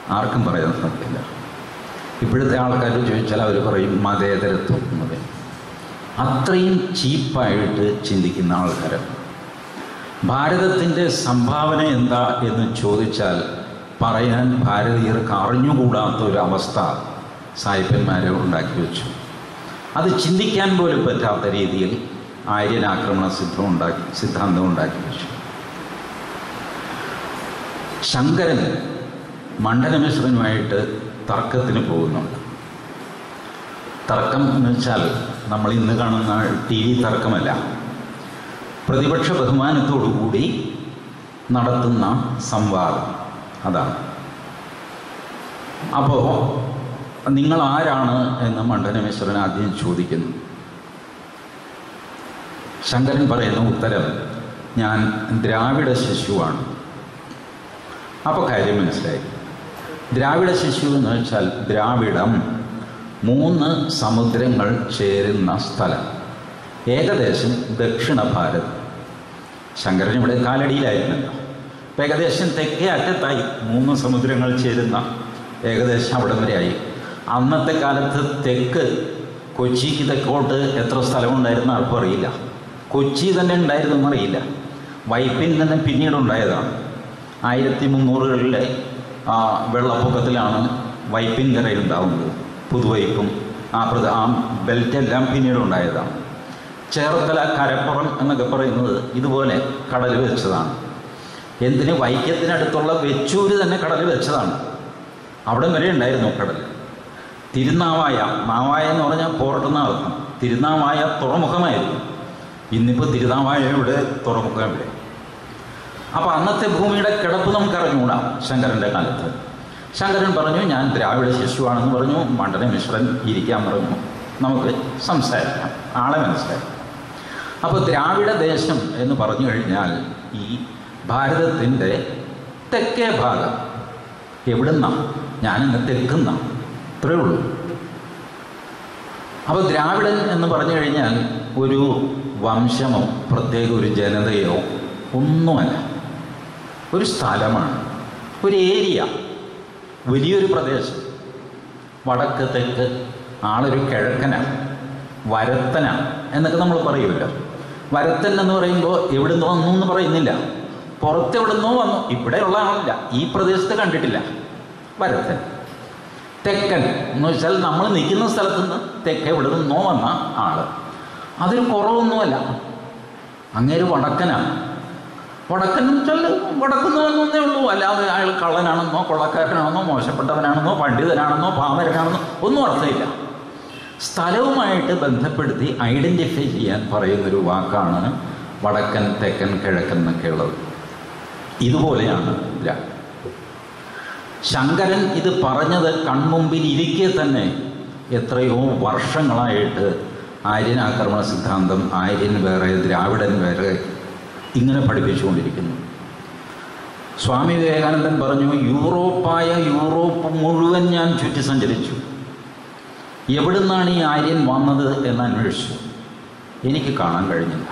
ആർക്കും പറയാൻ സാധിക്കില്ല ഇപ്പോഴത്തെ ആൾക്കാർ ചോദിച്ചാൽ അവർ പറയും മതേതരത്വം എന്ന് പറയും അത്രയും ചീപ്പായിട്ട് ചിന്തിക്കുന്ന ആൾക്കാരാണ് ഭാരതത്തിൻ്റെ സംഭാവന എന്താ എന്ന് ചോദിച്ചാൽ പറയാൻ ഭാരതീയർക്ക് അറിഞ്ഞുകൂടാത്ത ഒരു അവസ്ഥ സായിപ്പന്മാരെ ഉണ്ടാക്കി വെച്ചു അത് ചിന്തിക്കാൻ പോലും പറ്റാത്ത രീതിയിൽ ആര്യനാക്രമണ സിദ്ധം ഉണ്ടാക്കി സിദ്ധാന്തം ഉണ്ടാക്കി വെച്ചു ശങ്കരൻ മണ്ഡലമിശ്രനുമായിട്ട് തർക്കത്തിന് പോകുന്നുണ്ട് തർക്കം എന്ന് വെച്ചാൽ നമ്മൾ ഇന്ന് കാണുന്ന ടി വി തർക്കമല്ല പ്രതിപക്ഷ ബഹുമാനത്തോടുകൂടി നടത്തുന്ന സംവാദം അതാണ് അപ്പോൾ നിങ്ങൾ ആരാണ് എന്ന് മണ്ഡലമേശ്വരൻ ആദ്യം ചോദിക്കുന്നു ശങ്കരൻ പറയുന്ന ഉത്തരം ഞാൻ ദ്രാവിഡ ശിശുവാണ് അപ്പോൾ കാര്യം മനസ്സിലായി ദ്രാവിഡ ശിശു എന്ന് വെച്ചാൽ ദ്രാവിഡം മൂന്ന് സമുദ്രങ്ങൾ ചേരുന്ന സ്ഥലം ഏകദേശം ദക്ഷിണ ഭാരതം ശങ്കരൻ ഇവിടെ കാലടിയിലായിരുന്നല്ലോ അപ്പം ഏകദേശം തെക്കേ അറ്റത്തായി മൂന്ന് സമുദ്രങ്ങൾ ചേരുന്ന ഏകദേശം അവിടം വരെയായി അന്നത്തെ കാലത്ത് തെക്ക് കൊച്ചിക്ക് തെക്കോട്ട് എത്ര സ്ഥലമുണ്ടായിരുന്ന ആർക്കും അറിയില്ല കൊച്ചി തന്നെ ഉണ്ടായിരുന്നെന്ന് അറിയില്ല വൈപ്പിൻ തന്നെ പിന്നീട് ഉണ്ടായതാണ് ആയിരത്തി മുന്നൂറുകളിലെ ആ വെള്ളപ്പൊക്കത്തിലാണ് വൈപ്പിൻ കരയുണ്ടാവുന്നത് പുതുവൈപ്പും ആ പ്രദ ആ ബെൽറ്റെല്ലാം പിന്നീട് ഉണ്ടായതാണ് ചേർത്തല കരപ്പുറം എന്നൊക്കെ പറയുന്നത് ഇതുപോലെ കടൽ വെച്ചതാണ് എന്തിന് വൈക്കത്തിനടുത്തുള്ള വെച്ചൂര് തന്നെ കടൽ വെച്ചതാണ് അവിടെ വരെ ഉണ്ടായിരുന്നു കടൽ തിരുനാവായ നാവായ എന്ന് പറഞ്ഞാൽ പോർട്ട് എന്ന അർത്ഥം തിരുനാവായ തുറമുഖമായിരുന്നു ഇന്നിപ്പോൾ തിരുനാവായ ഇവിടെ തുറമുഖം ഇവിടെ അപ്പോൾ അന്നത്തെ ഭൂമിയുടെ കിടപ്പ് നമുക്ക് അറിഞ്ഞുകൂടാ ശങ്കരൻ്റെ കാലത്ത് ശങ്കരൻ പറഞ്ഞു ഞാൻ ദ്രാവിഡ ശിശുവാണെന്ന് പറഞ്ഞു മണ്ഡല മിശ്രൻ ഇരിക്കാൻ പറഞ്ഞു നമുക്ക് സംസാരിക്കാം ആളെ മനസ്സിലായി അപ്പോൾ ദ്രാവിഡ ദേശം എന്ന് പറഞ്ഞു കഴിഞ്ഞാൽ ഈ ഭാരതത്തിൻ്റെ തെക്കേ ഭാഗം എവിടുന്ന ഞാനിന്ന് തെക്കുന്ന ഇത്രയേ ഉള്ളൂ അപ്പോൾ ദ്രാവിഡൻ എന്ന് പറഞ്ഞു കഴിഞ്ഞാൽ ഒരു വംശമോ പ്രത്യേക ഒരു ജനതയോ ഒന്നുമല്ല ഒരു സ്ഥലമാണ് ഒരു ഏരിയ വലിയൊരു പ്രദേശം വടക്ക് തെക്ക് ആളൊരു കിഴക്കനാണ് വരത്തനാണ് എന്നൊക്കെ നമ്മൾ പറയുമല്ലോ വരത്തൻ എന്ന് പറയുമ്പോൾ എവിടുന്ന് വന്നു എന്ന് പറയുന്നില്ല പുറത്തെവിടുന്നോ വന്നു ഇവിടെയുള്ള ആളല്ല ഈ പ്രദേശത്ത് കണ്ടിട്ടില്ല വരത്തൻ തെക്കൻ എന്ന് വെച്ചാൽ നമ്മൾ നിൽക്കുന്ന സ്ഥലത്ത് നിന്ന് തെക്ക് എവിടെ നിന്നോ വന്ന ആള് അതൊരു കുറവൊന്നുമല്ല അങ്ങേര് വടക്കനാണ് വടക്കൻ എന്ന് വെച്ചാൽ വടക്കുന്ന് വന്നേ ഉള്ളൂ അല്ലാതെ അയാൾ കള്ളനാണെന്നോ കൊള്ളക്കാരനാണെന്നോ മോശപ്പെട്ടവനാണെന്നോ പണ്ഡിതനാണെന്നോ പാമരനാണെന്നോ ഒന്നും അർത്ഥമില്ല സ്ഥലവുമായിട്ട് ബന്ധപ്പെടുത്തി ഐഡൻറ്റിഫൈ ചെയ്യാൻ പറയുന്നൊരു വാക്കാണ് വടക്കൻ തെക്കൻ കിഴക്കൻ എന്നൊക്കെ ഉള്ളത് ഇതുപോലെയാണ് ദ്രാ ശങ്കരൻ ഇത് പറഞ്ഞത് കൺമുമ്പിൽ ഇരിക്കെ തന്നെ എത്രയോ വർഷങ്ങളായിട്ട് ആര്യൻ ആക്രമണ സിദ്ധാന്തം ആര്യൻ വേറെ ദ്രാവിഡൻ വേറെ ഇങ്ങനെ പഠിപ്പിച്ചുകൊണ്ടിരിക്കുന്നു സ്വാമി വിവേകാനന്ദൻ പറഞ്ഞു യൂറോപ്പായ യൂറോപ്പ് മുഴുവൻ ഞാൻ ചുറ്റി സഞ്ചരിച്ചു എവിടുന്നാണ് ഈ ആര്യൻ വന്നത് എന്ന് അന്വേഷിച്ചു എനിക്ക് കാണാൻ കഴിഞ്ഞില്ല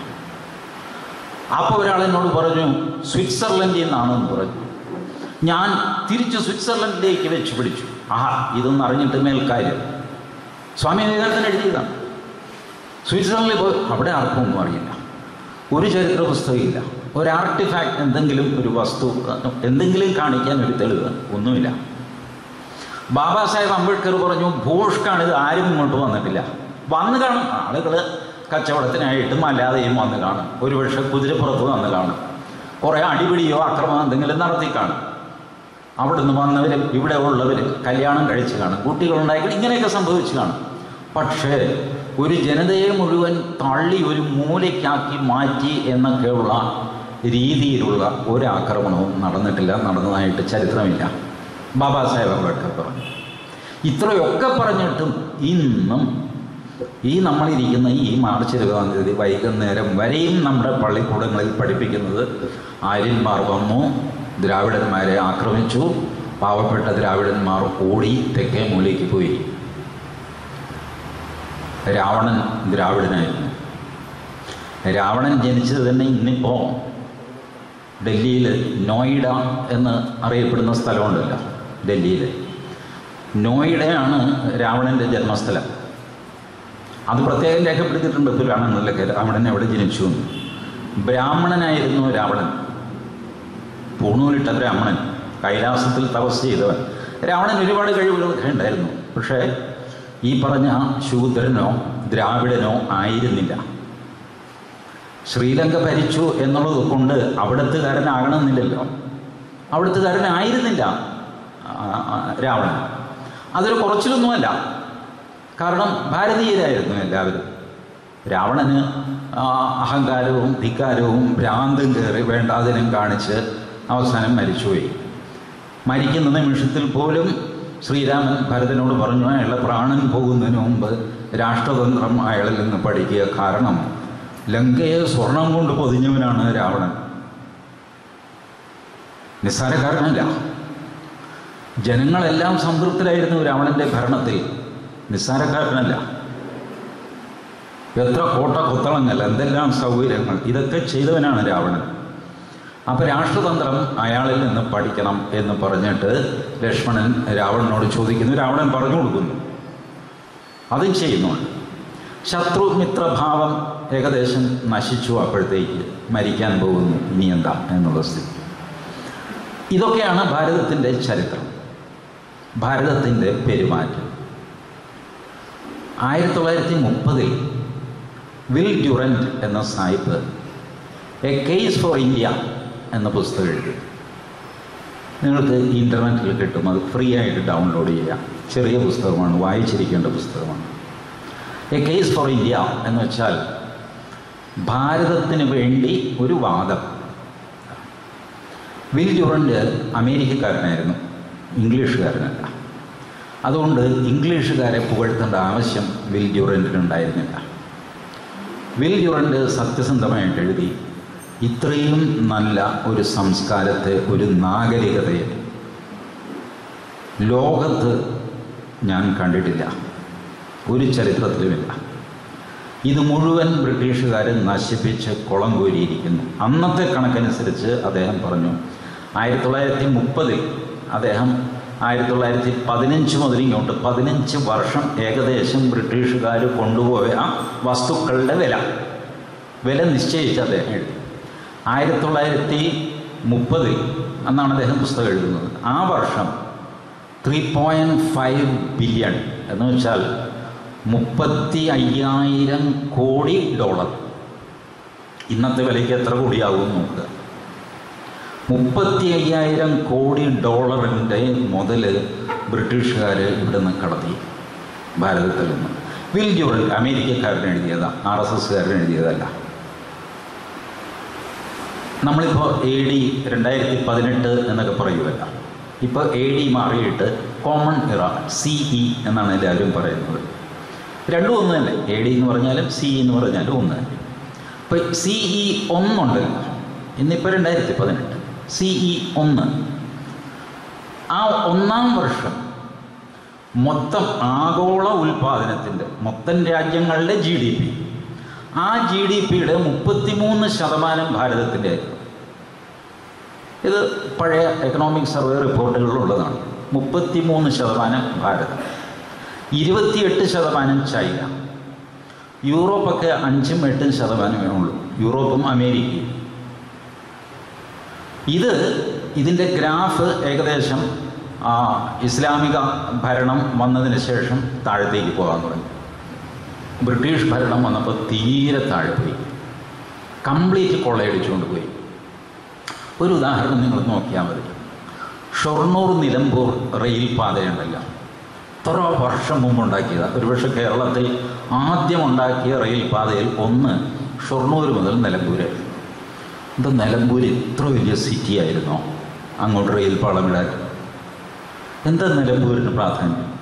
അപ്പോൾ ഒരാൾ എന്നോട് പറഞ്ഞു സ്വിറ്റ്സർലൻഡിൽ നിന്നാണെന്ന് പറഞ്ഞു ഞാൻ തിരിച്ച് സ്വിറ്റ്സർലൻഡിലേക്ക് വെച്ച് പിടിച്ചു ആഹാ ഇതൊന്നും അറിഞ്ഞിട്ട് മേൽക്കാര്യം സ്വാമി വിവേകാനന്ദൻ എഴുതിയതാണ് സ്വിറ്റ്സർലൻഡിൽ പോയി അവിടെ ആർക്കും ഒന്നും അറിയില്ല ഒരു ചരിത്ര പുസ്തകമില്ല ഒരു ആർട്ടിഫാക്ട് എന്തെങ്കിലും ഒരു വസ്തു എന്തെങ്കിലും കാണിക്കാൻ ഒരു തെളിവ് ഒന്നുമില്ല ബാബാ സാഹേബ് അംബേദ്കർ പറഞ്ഞു ഭൂഷ്കാണ് ഇത് ആരും ഇങ്ങോട്ട് വന്നിട്ടില്ല വന്ന് കാണും ആളുകൾ കച്ചവടത്തിനായിട്ടും അല്ലാതെയും വന്ന് കാണും ഒരുപക്ഷെ കുതിരപ്പുറത്ത് വന്ന് കാണും കുറേ അടിപിടിയോ അക്രമം എന്തെങ്കിലും നടത്തി കാണും അവിടുന്ന് വന്നവർ ഇവിടെ ഉള്ളവർ കല്യാണം കഴിച്ച് കാണും കുട്ടികളുണ്ടായി ഇങ്ങനെയൊക്കെ സംഭവിച്ചു കാണും പക്ഷേ ഒരു ജനതയെ മുഴുവൻ തള്ളി ഒരു മൂലയ്ക്കാക്കി മാറ്റി എന്നൊക്കെയുള്ള രീതിയിലുള്ള ഒരു ആക്രമണവും നടന്നിട്ടില്ല നടന്നതായിട്ട് ചരിത്രമില്ല ബാബാ സാഹേബ് അംബേദ്കർ പറഞ്ഞു ഇത്രയൊക്കെ പറഞ്ഞിട്ടും ഇന്നും ഈ നമ്മളിരിക്കുന്ന ഈ മാർച്ച് ഇരുപതാം തീയതി വൈകുന്നേരം വരെയും നമ്മുടെ പള്ളിക്കൂടങ്ങളിൽ പഠിപ്പിക്കുന്നത് ആര്യന്മാർ വന്നു ദ്രാവിഡന്മാരെ ആക്രമിച്ചു പാവപ്പെട്ട ദ്രാവിഡന്മാർ ഓടി തെക്കേ മൂലയ്ക്ക് പോയി രാവണൻ ദ്രാവിഡനായിരുന്നു രാവണൻ ജനിച്ചത് തന്നെ ഇന്നിപ്പോൾ ഡൽഹിയിൽ നോയിഡ എന്ന് അറിയപ്പെടുന്ന സ്ഥലമുണ്ടല്ലോ ഡൽഹിയിലെ നോയിഡയാണ് രാവണൻ്റെ ജന്മസ്ഥലം അത് പ്രത്യേകം രേഖപ്പെടുത്തിയിട്ടുണ്ട് പുരാണങ്ങളിലൊക്കെ രാവണൻ എവിടെ ജനിച്ചു എന്ന് ബ്രാഹ്മണനായിരുന്നു രാവണൻ പൂണൂലിട്ട ബ്രാഹ്മണൻ കൈലാസത്തിൽ തപസ് ചെയ്തവൻ രാവണൻ ഒരുപാട് കഴിവുകളൊക്കെ ഉണ്ടായിരുന്നു പക്ഷേ ഈ പറഞ്ഞ ശൂദ്രനോ ദ്രാവിഡനോ ആയിരുന്നില്ല ശ്രീലങ്ക ഭരിച്ചു എന്നുള്ളത് കൊണ്ട് അവിടത്തുകാരനാകണമെന്നില്ലല്ലോ അവിടത്തുകാരനായിരുന്നില്ല ആ, ആ, രാവണൻ അതൊരു കുറച്ചിലൊന്നുമല്ല കാരണം ഭാരതീയരായിരുന്നു എല്ലാവരും രാവണന് ആ, അഹങ്കാരവും ധിക്കാരവും ഭ്രാന്തും കയറി വേണ്ടാതിനും കാണിച്ച് അവസാനം മരിച്ചുപോയി മരിക്കുന്ന നിമിഷത്തിൽ പോലും ശ്രീരാമൻ ഭരതനോട് പറഞ്ഞു അയാളുടെ പ്രാണൻ പോകുന്നതിന് മുമ്പ് രാഷ്ട്രതന്ത്രം അയാളിൽ നിന്ന് പഠിക്കുക കാരണം ലങ്കയെ സ്വർണം കൊണ്ട് പൊതിഞ്ഞവനാണ് രാവണൻ നിസ്സാരക്കാരനല്ല ജനങ്ങളെല്ലാം സംതൃപ്തരായിരുന്നു രാവണന്റെ ഭരണത്തിൽ നിസ്സാരക്കാരനല്ല എത്ര കോട്ട കൊത്തളങ്ങൾ എന്തെല്ലാം സൗകര്യങ്ങൾ ഇതൊക്കെ ചെയ്തവനാണ് രാവണൻ അപ്പോൾ രാഷ്ട്രതന്ത്രം അയാളിൽ നിന്ന് പഠിക്കണം എന്ന് പറഞ്ഞിട്ട് ലക്ഷ്മണൻ രാവണനോട് ചോദിക്കുന്നു രാവണൻ പറഞ്ഞു കൊടുക്കുന്നു അതും ചെയ്യുന്നുണ്ട് ശത്രുമിത്രഭാവം ഏകദേശം നശിച്ചു അപ്പോഴത്തേക്ക് മരിക്കാൻ പോകുന്നു ഇനി എന്താ എന്നുള്ള സ്ഥിതി ഇതൊക്കെയാണ് ഭാരതത്തിൻ്റെ ചരിത്രം ഭാരതത്തിൻ്റെ പെരുമാറ്റം ആയിരത്തി തൊള്ളായിരത്തി മുപ്പതിൽ വിൽ ഡ്യൂറൻറ്റ് എന്ന സാഹിബ് എ കേസ് ഫോർ ഇന്ത്യ എന്ന പുസ്തകം എഴുതി നിങ്ങൾക്ക് ഇൻ്റർനെറ്റിൽ കിട്ടും അത് ഫ്രീ ആയിട്ട് ഡൗൺലോഡ് ചെയ്യാം ചെറിയ പുസ്തകമാണ് വായിച്ചിരിക്കേണ്ട പുസ്തകമാണ് എ കേസ് ഫോർ ഇന്ത്യ എന്ന് വെച്ചാൽ ഭാരതത്തിന് വേണ്ടി ഒരു വാദം വിൽ ഡ്യൂറൻ്റ് അമേരിക്കക്കാരനായിരുന്നു ഇംഗ്ലീഷുകാരനല്ല അതുകൊണ്ട് ഇംഗ്ലീഷുകാരെ പുകഴ്ത്തേണ്ട ആവശ്യം വിൽ ഡ്യൂറൻറ്റിനുണ്ടായിരുന്നില്ല വിൽ ഡ്യൂറൻ്റ് സത്യസന്ധമായിട്ട് എഴുതി ഇത്രയും നല്ല ഒരു സംസ്കാരത്തെ ഒരു നാഗരികതയെ ലോകത്ത് ഞാൻ കണ്ടിട്ടില്ല ഒരു ചരിത്രത്തിലുമില്ല ഇത് മുഴുവൻ ബ്രിട്ടീഷുകാർ നശിപ്പിച്ച് കുളം കോരിയിരിക്കുന്നു അന്നത്തെ കണക്കനുസരിച്ച് അദ്ദേഹം പറഞ്ഞു ആയിരത്തി തൊള്ളായിരത്തി മുപ്പതിൽ അദ്ദേഹം ആയിരത്തി തൊള്ളായിരത്തി പതിനഞ്ച് മുതൽ ഇങ്ങോട്ട് പതിനഞ്ച് വർഷം ഏകദേശം ബ്രിട്ടീഷുകാർ കൊണ്ടുപോയ വസ്തുക്കളുടെ വില വില നിശ്ചയിച്ച് അദ്ദേഹം എഴുതി ആയിരത്തി തൊള്ളായിരത്തി മുപ്പതിൽ അന്നാണ് അദ്ദേഹം പുസ്തകം എഴുതുന്നത് ആ വർഷം ത്രീ പോയിൻറ്റ് ഫൈവ് ബില്യൺ എന്ന് വെച്ചാൽ മുപ്പത്തി അയ്യായിരം കോടി ഡോളർ ഇന്നത്തെ വിലയ്ക്ക് എത്ര കോടിയാകും നോക്കുക മുപ്പത്തി അയ്യായിരം കോടി ഡോളറിൻ്റെ മുതൽ ബ്രിട്ടീഷുകാർ ഇവിടെ നിന്ന് കടത്തി ഭാരതത്തിൽ നിന്ന് വിൽ ജോറൽ അമേരിക്കക്കാരൻ എഴുതിയതാണ് ആർ എസ് എസ്സുകാരൻ എഴുതിയതല്ല നമ്മളിപ്പോൾ എ ഡി രണ്ടായിരത്തി പതിനെട്ട് എന്നൊക്കെ പറയുമല്ല ഇപ്പോൾ എ ഡി മാറിയിട്ട് കോമൺ ഇറ സി ഇ എന്നാണ് എല്ലാവരും പറയുന്നത് രണ്ടും ഒന്ന് തന്നെ എ ഡി എന്ന് പറഞ്ഞാലും സി എന്ന് പറഞ്ഞാലും ഒന്ന് തന്നെ ഇപ്പോൾ സി ഇ ഒന്നുണ്ടല്ലോ ഇന്നിപ്പോൾ രണ്ടായിരത്തി പതിനെട്ട് സി ഇ ഒന്ന് ആ ഒന്നാം വർഷം മൊത്തം ആഗോള ഉൽപാദനത്തിൻ്റെ മൊത്തം രാജ്യങ്ങളുടെ ജി ഡി പി ആ ജി ഡി പിയുടെ മുപ്പത്തിമൂന്ന് ശതമാനം ഭാരതത്തിൻ്റെ ഇത് പഴയ എക്കണോമിക് സർവേ റിപ്പോർട്ടുകളിലുള്ളതാണ് മുപ്പത്തിമൂന്ന് ശതമാനം ഭാരതം ഇരുപത്തിയെട്ട് ശതമാനം ചൈന യൂറോപ്പൊക്കെ അഞ്ചും എട്ടും ശതമാനമേ ഉള്ളൂ യൂറോപ്പും അമേരിക്കയും ഇത് ഇതിൻ്റെ ഗ്രാഫ് ഏകദേശം ആ, ഇസ്ലാമിക ഭരണം വന്നതിന് ശേഷം താഴത്തേക്ക് പോകാൻ തുടങ്ങി ബ്രിട്ടീഷ് ഭരണം വന്നപ്പോൾ തീരെ താഴെ പോയി കംപ്ലീറ്റ് കൊള്ളയടിച്ചുകൊണ്ട് പോയി ഒരു ഉദാഹരണം നിങ്ങൾ നോക്കിയാൽ മതി ഷൊർണൂർ നിലമ്പൂർ റെയിൽ പാതയുണ്ടല്ലോ എത്ര വർഷം മുമ്പ് ഉണ്ടാക്കിയതാണ് ഒരുപക്ഷെ കേരളത്തിൽ ആദ്യം ഉണ്ടാക്കിയ റെയിൽ പാതയിൽ ഒന്ന് ഷൊർണൂർ മുതൽ നിലമ്പൂർ ഇത് നിലമ്പൂർ ഇത്ര വലിയ സിറ്റി ആയിരുന്നോ അങ്ങോട്ട് റെയിൽ പാളം ഇടാൻ എന്താ നിലമ്പൂരിന് പ്രാധാന്യം